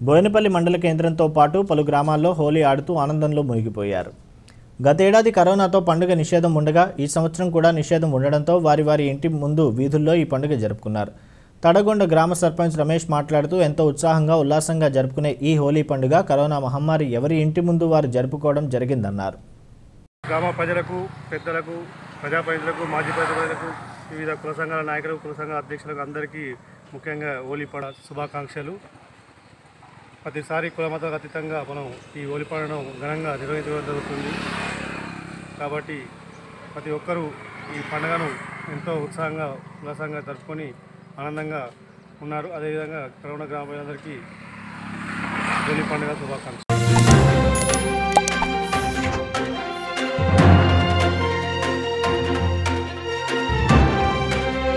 బోయినపల్లి మండల కేంద్రంతో పాటు పలు గ్రామాల్లో హోలీ ఆడుతూ ఆనందంలో మునిగిపోయారు గతేడాది కరోనాతో పండుగ నిషేధం ఉండగా ఈ సంవత్సరం కూడా నిషేధం ఉండడంతో వారి వారి ఇంటి ముందు వీధుల్లో ఈ పండుగ జరుపుకున్నారు తడగొండ గ్రామ సర్పంచ్ రమేష్ మాట్లాడుతూ ఎంతో ఉత్సాహంగా ఉల్లాసంగా జరుపుకునే ఈ హోలీ పండుగ కరోనా మహమ్మారి ఎవరి ఇంటి ముందు వారు జరుపుకోవడం జరిగిందన్నారు గ్రామ ప్రజలకు పెద్దలకు ప్రజాప్రతినిధులకు మాజీ ప్రజలకు వివిధ కుల సంఘాల నాయకులకు కుల సంఘాల అధ్యక్షులకు అందరికీ ముఖ్యంగా హోలీ పండుగ శుభాకాంక్షలు ప్రతిసారి కుల మతాలకు అతీతంగా మనం ఈ హోలీ పండుగను ఘనంగా నిర్వహించడం జరుగుతుంది కాబట్టి ప్రతి ఒక్కరూ ఈ పండుగను ఎంతో ఉత్సాహంగా ఉల్లాసంగా జరుపుకొని ఆనందంగా ఉన్నారు అదేవిధంగా కరోనా గ్రామ ప్రజలందరికీ హోలీ పండుగ శుభాకాంక్షలు